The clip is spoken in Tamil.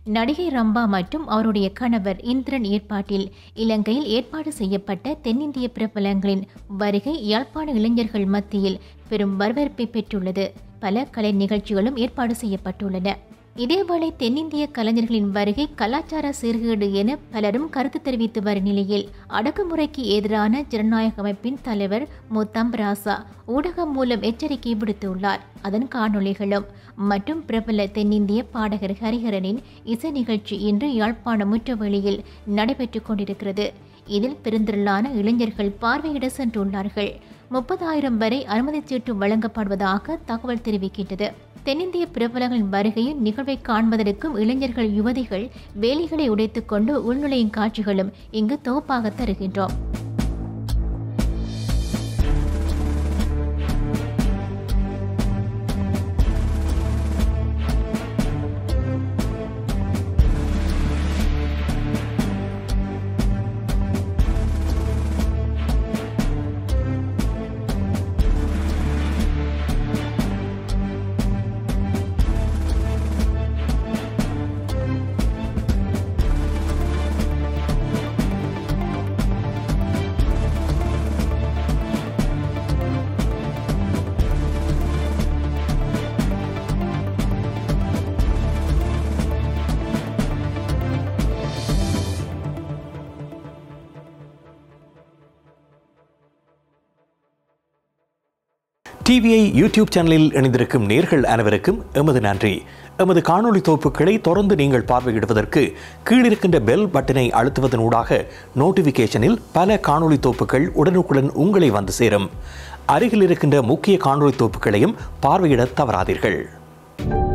நடிகை ரம்பா மற்றும் அவருடைய கணவர் இந்திரன் ஏற்பாட்டில் இலங்கையில் ஏற்பாடு செய்யப்பட்ட தென்னிந்திய பிரபலங்களின் வருகை யாழ்ப்பாண இளைஞர்கள் மத்தியில் பெரும் வரவேற்பை பெற்றுள்ளது பல கலை நிகழ்ச்சிகளும் ஏற்பாடு செய்யப்பட்டுள்ளன இதேவேளை தென்னிந்திய கலைஞர்களின் வருகை கலாச்சார சீர்கேடு என பலரும் கருத்து தெரிவித்து வரும் நிலையில் அடக்குமுறைக்கு எதிரான ஜனநாயக அமைப்பின் தலைவர் மு தம்பராசா ஊடகம் மூலம் எச்சரிக்கை விடுத்துள்ளார் அதன் காணொளிகளும் மற்றும் பிரபல தென்னிந்திய பாடகர் ஹரிஹரனின் இசை நிகழ்ச்சி இன்று யாழ்ப்பாணம் முற்றவெளியில் நடைபெற்றுக் கொண்டிருக்கிறது இதில் பெருந்திரளான இளைஞர்கள் பார்வையிட சென்றுள்ளார்கள் முப்பதாயிரம் வரை அனுமதிச் சீட்டு வழங்கப்படுவதாக தகவல் தெரிவிக்கின்றது தென்னிந்திய பிரபலங்களின் வருகையின் நிகழ்வை காண்பதற்கும் இளைஞர்கள் யுவதிகள் வேலிகளை உடைத்துக்கொண்டு உள்நுழையும் காட்சிகளும் இங்கு தொகுப்பாக தருகின்றோம் டிவிஐ யூடியூப் சேனலில் இணைந்திருக்கும் நேர்கள் அனைவருக்கும் எமது நன்றி எமது காணொளி தொகுப்புகளை தொடர்ந்து நீங்கள் பார்வையிடுவதற்கு கீழிருக்கின்ற பெல் பட்டனை அழுத்துவதனூடாக நோட்டிஃபிகேஷனில் பல காணொளி தொகுப்புகள் உடனுக்குடன் உங்களை வந்து சேரும் அருகில் இருக்கின்ற முக்கிய காணொளி தொகுப்புகளையும் பார்வையிட தவறாதீர்கள்